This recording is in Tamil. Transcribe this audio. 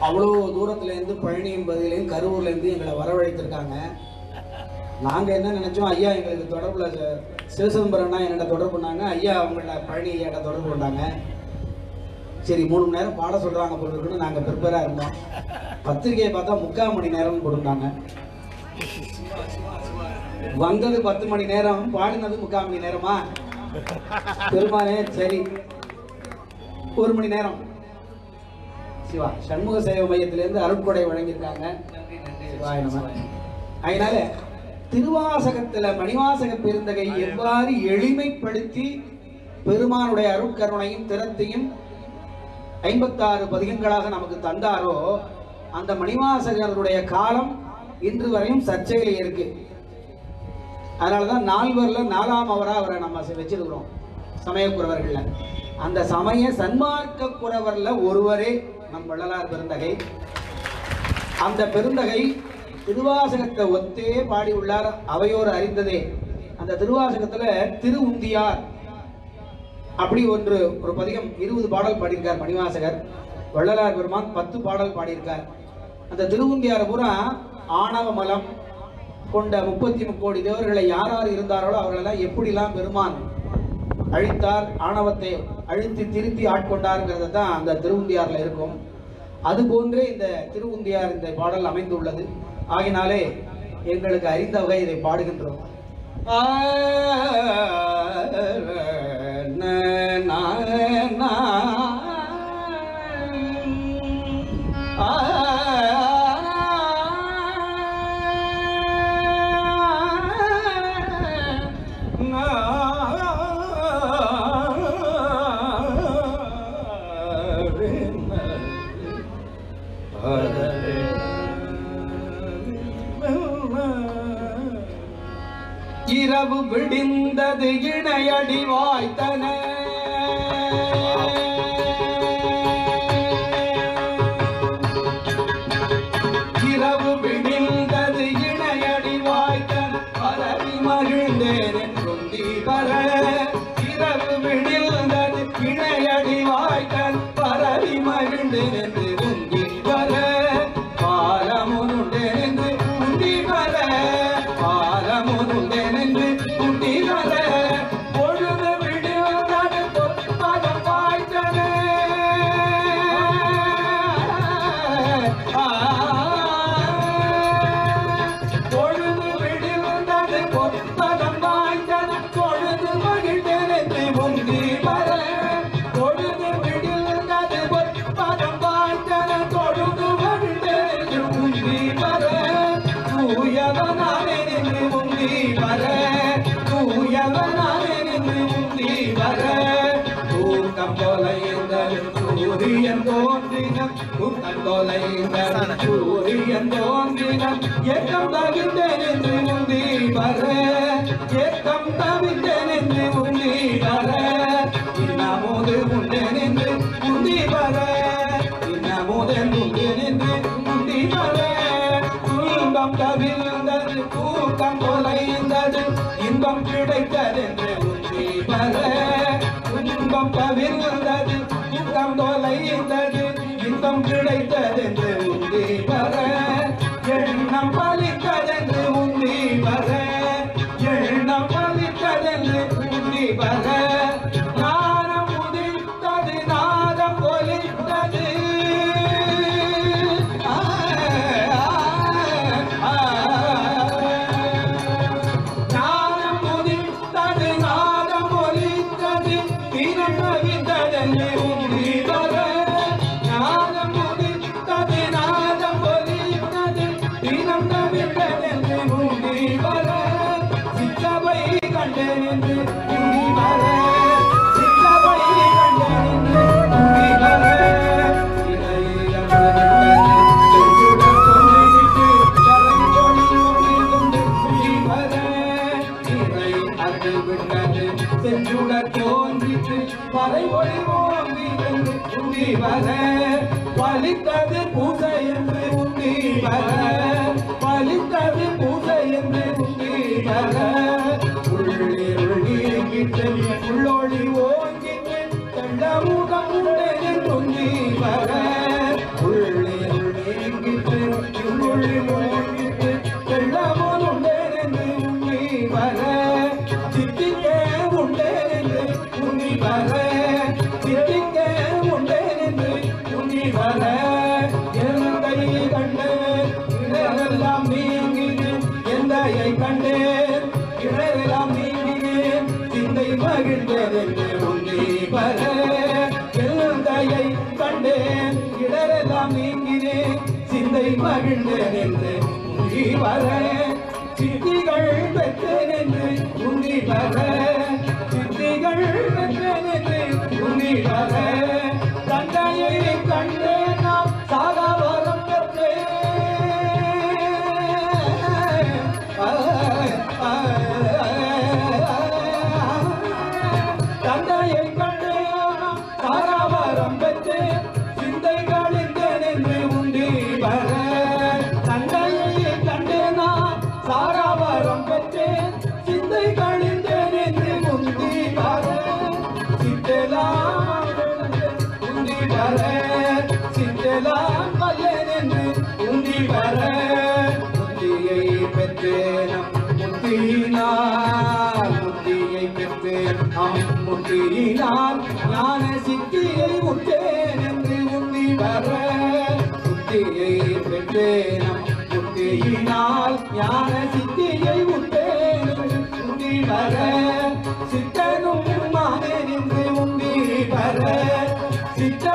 அவ்வளோ தூரத்துலேருந்து பழனியும் பதிலையும் கரூர்லேருந்து எங்களை வரவழைத்திருக்காங்க நாங்கள் என்ன நினச்சோம் ஐயா எங்களுக்கு தொடர்பில் ச- சிவசிதம்பரம்னா என்னோட தொடர்பு பண்ணாங்க ஐயா அவங்கள பழனி ஐயாட்ட தொடர்பு கொண்டாங்க சரி மூணு மணி நேரம் பாட சொல்கிறாங்க போல இருக்குன்னு நாங்கள் ப்ரிப்பேராக இருந்தோம் பத்திரிகையை பார்த்தா முக்கால் மணி நேரம்னு போட்டுருந்தாங்க வந்தது பத்து மணி நேரம் பாடினது முக்கால் மணி நேரமா பெருமானே சரி ஒரு மணி நேரம் சிவா சண்முக சேவை மையத்திலேருந்து அருட்கொடை வழங்கியிருக்காங்க சிவாய நம. அதனால திருவாசகத்துல மணிவாசக பெருந்தகை எவ்வாறு எளிமைப்படுத்தி பெருமானுடைய அருட்கருணையும் திறத்தையும் ஐம்பத்தாறு பதிகங்களாக நமக்கு தந்தாரோ அந்த மணிவாசகருடைய காலம் இன்று வரையும் சர்ச்சையில் இருக்கு அதனாலதான் நால்வர்ல நாலாம் அவரா அவரை நம்ம செ- வச்சிருக்கிறோம் சமயக்குறவர்கள்ல அந்த சமய சன்மார்க்க குறவர்ல ஒருவரே நம் வள்ளலார் பெருந்தகை அந்த பெருந்தகை திருவாசகத்தை ஒத்தே பாடியுள்ளார் அவையோர் அறிந்ததே அந்த திருவாசகத்துல திரு உந்தியார் அப்படி ஒன்று ஒரு பதிகம் இருபது பாடல் பாடியிருக்கார் மணிவாசகர் வள்ளலார் பெருமான் பத்து பாடல் பாடியிருக்கார் அந்த திருவுந்தியார் பூரா ஆணவ மலம் கொண்ட முப்பத்தி முக்கோடி தேவர்களை யார் யார் இருந்தார்களோ அவர்களெல்லாம் எப்படிலாம் பெருமான் அழித்தார் ஆணவத்தை அழித்து திருத்தி ஆட்கொண்டாருங்கிறது தான் அந்த திருவுந்தியார்ல இருக்கும் அது போன்றே இந்த திருவுந்தியார் இந்த பாடல் அமைந்துள்ளது ஆகினாலே எங்களுக்கு அறிந்த வகை இதை பாடுகின்றோம் ஆ, ந, ந, ந. ஆ, இரவு விடிந்தது இணையடி வாய்த்தன இரவு விடிந்தது இணையடி வாய்த்தன பரவி மகிழ்ந்தேன் என்றும் தீபர இரவு விடிந்தது இணையடி வாய்த்தன் பரவி மகிழ்ந்தேன் என்று உந்தி வர பாலமுருண்டேன் என்று உந்தி வர பாலமுருண்டேன் என்று உந்தி வர பொழுது விடிந்தது பொற்பதம் வாய்த்தனே பொழுது விடிந்தது பொற்பதம் வாய்த்தன பொழுது மகிழ்ந்தேன் என்று உந்தி வர பொழுது விடிந்தது பொற்பதம் வாய்த்தன பொழுது மகிழ்ந்தேன் என்று உந்தி வர தூயவனானே என்று உந்தி வர தூயவனானே என்று உந்தி வர தூக்கம் தொலைந்தது சூரியன் தோன்றினம் தூக்கம் தொலைந்தது சூரியன் தோன்றினம் ஏக்கம் தவிர்த்தேன் என்று உந்தி வர ஏக்கம் தவிர்த்தேன் என்று உந்தி வர இன்னமோது உண்டேன் என்று உந்தி வர இன்னமோது உண்டேன் என்று உந்தி வர துன்பம் தவிர்ந்தது தூக்கம் தொலைந்தது இன்பம் கிடைத்தது என்று உந்தி வர துன்பம் தவிர்ந்தது தூக்கம் தொலைந்தது இன்பம் கிடைத்தது என்று உந்தி வர எண்ணம் பலித்ததென்று உந்தி வர எண்ணம் பலித்ததென்று உந்தி வர ஞானம் உதித்தது நாதம் ஒலித்தது ஆ, ஆ, ஆ. ஞானம் உதித்தது நாதம் ஒலித்தது தினம் கவிந்ததென்று உந்தி வர ஞானம் உதித்தது நாதம் ஒலித்தது தினம் கவிந்ததென்று உந்தி வர சிற்றவை கண்டேன் என்று உந்தி வர சிற்றவை கண்டேன் என்று உந்தி வர இணையிடம் செஞ்சுடன் கொண்டுவிட்டு கரஞ்சொழி கொண்டு உந்தி வர இறை அது விட்டது செஞ்சுடன் தோன்றிட்டு பறை ஒளி ஓங்கி என்று உந்தி வர பலித்தது பூசை என்று உந்தி வர பலித்தது பூசை என்று உந்தி வர உள்ளிருள் நீங்கிட்டு உள்ளொளி ஓங்கிட்டு கண்டமுகம் உண்டென்று உந்தி வர உள்ளிருள் துள்ளி மூழ்கிட்டு வெள்ளமும் உண்டேனென்று உண்ணி வர சித்திக்க உண்டேனென்று உண்ணி வர சித்திக்க உண்டேனென்று உண்ணி வர எந்தை கண்டேன் இடரெல்லாம் நீங்கினேன் எந்தையை கண்டேன் இடரெல்லாம் நீங்கினேன் சிந்தை மகிழ்ந்தேன் என்று உண்ணி வர எந்தையை கண்டேன் இடரெல்லாம் நீங்கினேன் சிந்தை மகிழ்ந்தேன் என்று உண்ணி வர சித்திகள் பெற்றேன் என்று உண்ணி வர சித்திகள் பெற்றேன் என்று உண்ணி வர தந்தையை கண்டேன் நாம் சாகா வரம் பெற்றேன் தந்தையை கண்டேன் நாம் சாகா வரம் பெற்றேன் சிந்தை கழிந்தேன் என்று உண்டி வர தந்தையை கண்டேனா சாராவரம் பெற்றேன் சிந்தை கழிந்தேன் என்று உந்தி வர சித்தலாம் உந்தி வர சித்தலாம் வல்லன் என்று உந்தி வர முத்தியை பெற்றேனம் முத்தியினால் முத்தியை பெற்றேன் அம் முத்தியினால் ஞான சித்தியை உற்றேன் என்று உந்தி வர புத்தியை பெற்றேனம் புத்தியினால் ஞான சித்தியை உற்றேன் என்று உந்தி வர சித்தனும் மானே நின்று உந்தி வர சித்த